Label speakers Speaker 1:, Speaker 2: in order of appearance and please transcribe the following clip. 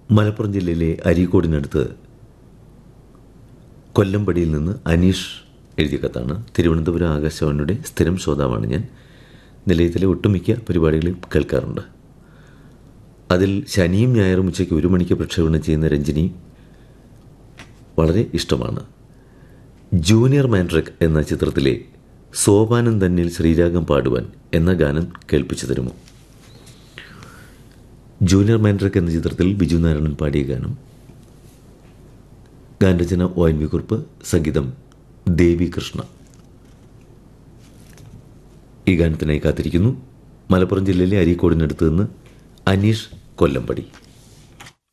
Speaker 1: മലപ്പുറം ജില്ലയിലെ അരീക്കോടിനടുത്ത് കൊല്ലമ്പടിയിൽ നിന്ന് അനീഷ് എഴുതിയ കത്താണ് തിരുവനന്തപുരം ആകാശവാണിയുടെ സ്ഥിരം ശ്രോതാവാണ് ഞാൻ നിലയത്തിലെ ഒട്ടുമിക്ക പരിപാടികളും കേൾക്കാറുണ്ട് അതിൽ ശനിയും ഞായറും ഉച്ചയ്ക്ക് ഒരു മണിക്ക് പ്രക്ഷേപണം ചെയ്യുന്ന രഞ്ജിനി വളരെ ഇഷ്ടമാണ് ജൂനിയർ മാൻട്രക് എന്ന ചിത്രത്തിലെ സോപാനം തന്നിൽ ശ്രീരാഗം പാടുവാൻ എന്ന ഗാനം കേൾപ്പിച്ചു തരുമോ ജൂനിയർ മാൻട്രക് എന്ന ചിത്രത്തിൽ ബിജു നാരായണൻ പാടിയ ഗാനം ഗാനരചന ഒ എൻ വി കുറുപ്പ് സംഗീതം ദേവി കൃഷ്ണ ഈ ഗാനത്തിനായി കാത്തിരിക്കുന്നു മലപ്പുറം ജില്ലയിലെ അരീക്കോടിനടുത്ത് നിന്ന് അനീഷ് കൊല്ലമ്പടി